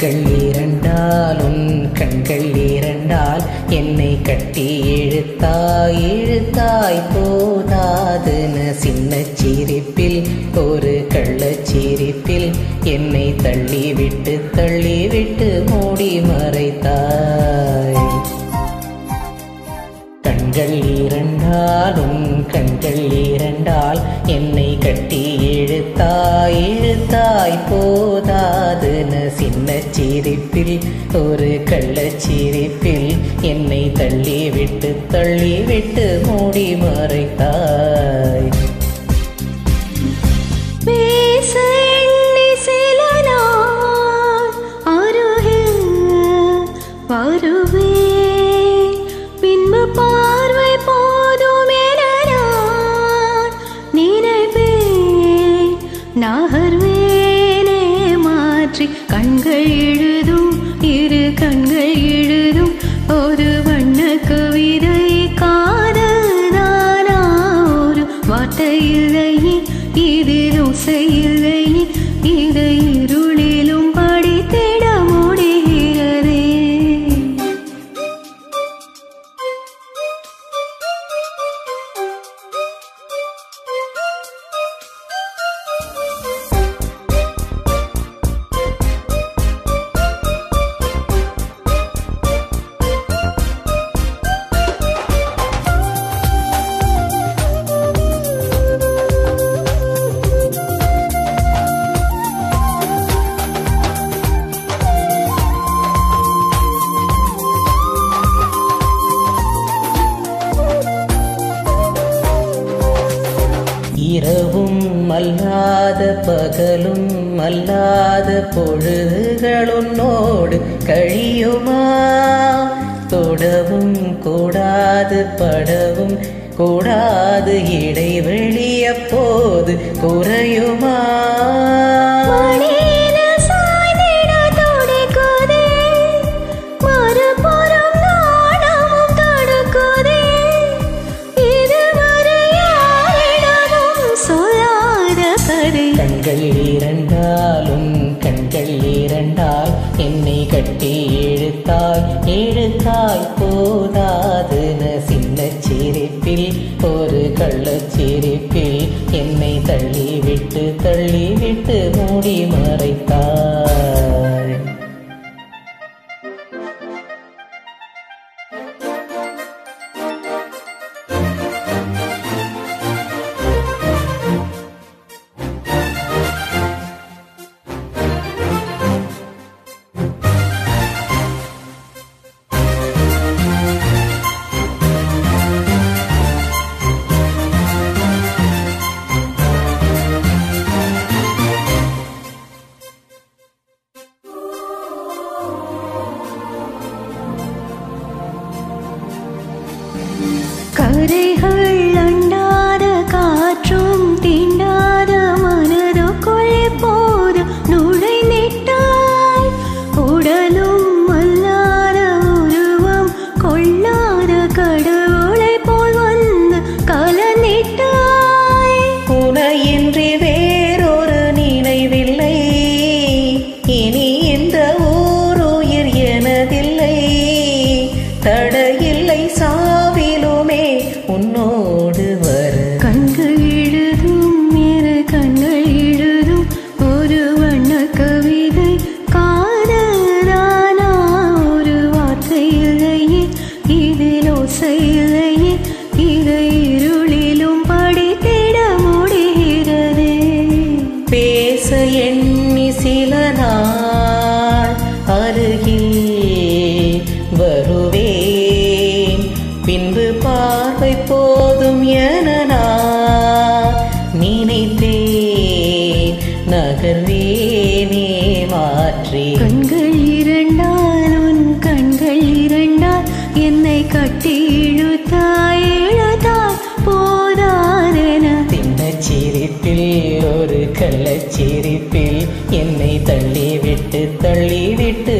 கண்கள் இரண்டால் உன் கண்கள் இரண்டால் என்னை கட்டி இழுத்தாய் இழுத்தாய் போதாதுன சின்ன சிரிப்பில் ஒரு கள்ளச் சிரிப்பில் என்னை தள்ளிவிட்டு தள்ளிவிட்டு மூடி மறைத்தாய் கண்கள் இரண்டாலும் கண்கள் இரண்டால் என்னை கட்டி இழுத்தாய் இழுத்தாய் போதாதுன சின்ன சிரிப்பில் ஒரு கள்ளச் சிரிப்பில் என்னை தள்ளிவிட்டு தள்ளிவிட்டு மூடி மறைத்தாய் பேச எண்ணி சில நாள் அருகில் வருவேன். பின்பு பார்வை போதும் என நான் நினைப்பேன். நகர்வேனே மாற்றி கண்கள் எழுதும் இரு கண்கள் எழுதும் ஒரு வண்ண கவிதை காதல்தானா ஒரு வார்த்தை இல்லையே இதில் ஓசை இல்லையே இதை இருளிலும் படித்திட முடிகிறதே இரவும் அல்லாத பகலும் அல்லாத பொழுதுகளுன்னோடு கழியுமா தொடவும் கூடாது படவும் கூடாது இடைவெளி அப்போது குறையுமா மடியில சாய்ந்திட துடிக்குதே. மறுபுறம் நாணமும் தடுக்குதே. இதுவரை யாரிடமும் சொல்லாத கதை கண்கள் இரண்டாலும் கண்கள் இரண்டால் என்னை கட்டி இழுத்தாய் இழுத்தாய் போதாதுன சின்ன சிரிப்பில் ஒரு கள்ளச் சிரிப்பில் என்னை தள்ளிவிட்டு தள்ளிவிட்டு மூடி மறைத்தாய் கரைகள் அண்டாத காற்றும் தீண்டாத மனதுக்குள்ளே போது நுழைந்திட்டாய் உடலும் அல்லாத உருவம் கொள்ளாத கடவுளை போல் வந்து கலந்திட்டாய் உனையின்றி வேறொரு நினைவில்லை இனி இந்த ஊருயிர் எனதில்லை தடையில்லை சாவிலுமே உன்னோடு வர கண்கள் எழுதும் இரு கண்கள் எழுதும் ஒரு வண்ண கவிதை காதலானா ஒரு வார்த்தை இல்லையே இதில் ஓசை இல்லையே இதை இருளிலும் படித்திட முடிகிறதே பேச எண்ணி சில நாள் அருகில் வருவேன் பின்பு பார்வை போதும் என நான் நினைத்தேன் நகர்வேனே மாற்றி கண்கள் இரண்டால் உன் கண்கள் இரண்டால் என்னை கட்டி இழுத்தாய் இழுத்தாய் போதாதென சின்னச் சிரிப்பில் ஒரு கள்ளச் சிரிப்பில் என்னை தள்ளிவிட்டு தள்ளிவிட்டு